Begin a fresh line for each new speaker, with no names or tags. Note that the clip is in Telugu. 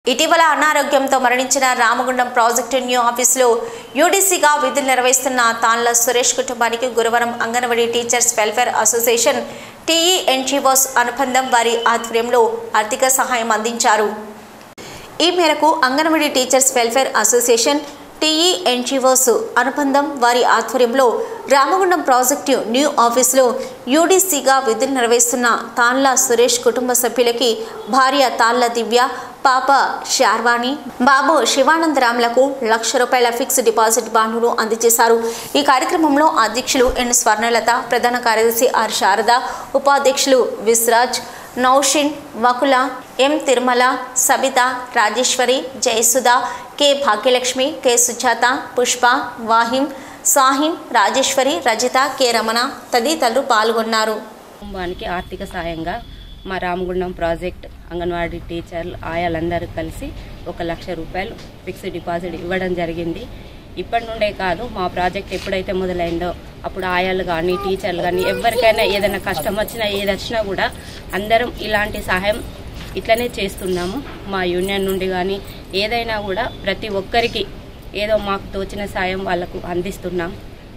ఇటీవల అనారోగ్యంతో మరణించిన రామగుండం ప్రాజెక్టు న్యూ ఆఫీసులో యూడీసీగా విధులు నిర్వహిస్తున్న తాన్ల సురేష్ కుటుంబానికి గురువారం anganwadi teachers welfare association TE NGOs అనుబంధం వారి ఆధ్వర్యంలో ఆర్థిక సహాయం అందించారు ఈ మేరకు anganwadi teachers welfare association TE NGOs అనుబంధం వారి ఆధ్వర్యంలో రామగుండం ప్రాజెక్టు న్యూ ఆఫీసులో యూడీసీగా విధులు నిర్వహిస్తున్న తాన్ల సురేష్ కుటుంబ సభ్యులకి భార్య తాన్ల దివ్య పాప శార్వాణి బాబు శివానందరాములకు లక్ష రూపాయల ఫిక్స్ డిపాజిట్ బాండును అందజేశారు ఈ కార్యక్రమంలో అధ్యక్షులు ఎన్ స్వర్ణలత ప్రధాన కార్యదర్శి ఆర్ శారద ఉపాధ్యక్షులు Vishraj Naushin Vakula M Tirumala Sabitha Rajeshwari Jayasudha K Bhagyalakshmi K Sujatha Pushpa వాహిం సాహిం రాజేశ్వరి రజిత కె రమణ తదితరులు పాల్గొన్నారు
కుటుంబానికి ఆర్థిక సాయంగా మా రామగుండం ప్రాజెక్ట్ అంగన్వాడీ టీచర్లు ఆయాలందరూ కలిసి ఒక లక్ష రూపాయలు ఫిక్స్డ్ డిపాజిట్ ఇవ్వడం జరిగింది ఇప్పటి నుండే కాదు మా ప్రాజెక్ట్ ఎప్పుడైతే మొదలైందో అప్పుడు ఆయాలు కానీ టీచర్లు కానీ ఎవరికైనా ఏదైనా కష్టం వచ్చినా ఏది వచ్చినా కూడా అందరం ఇలాంటి సహాయం ఇట్లనే చేస్తున్నాము మా యూనియన్ నుండి కానీ ఏదైనా కూడా ప్రతి ఒక్కరికి ఏదో మాకు తోచిన సాయం వాళ్ళకు అందిస్తున్నాం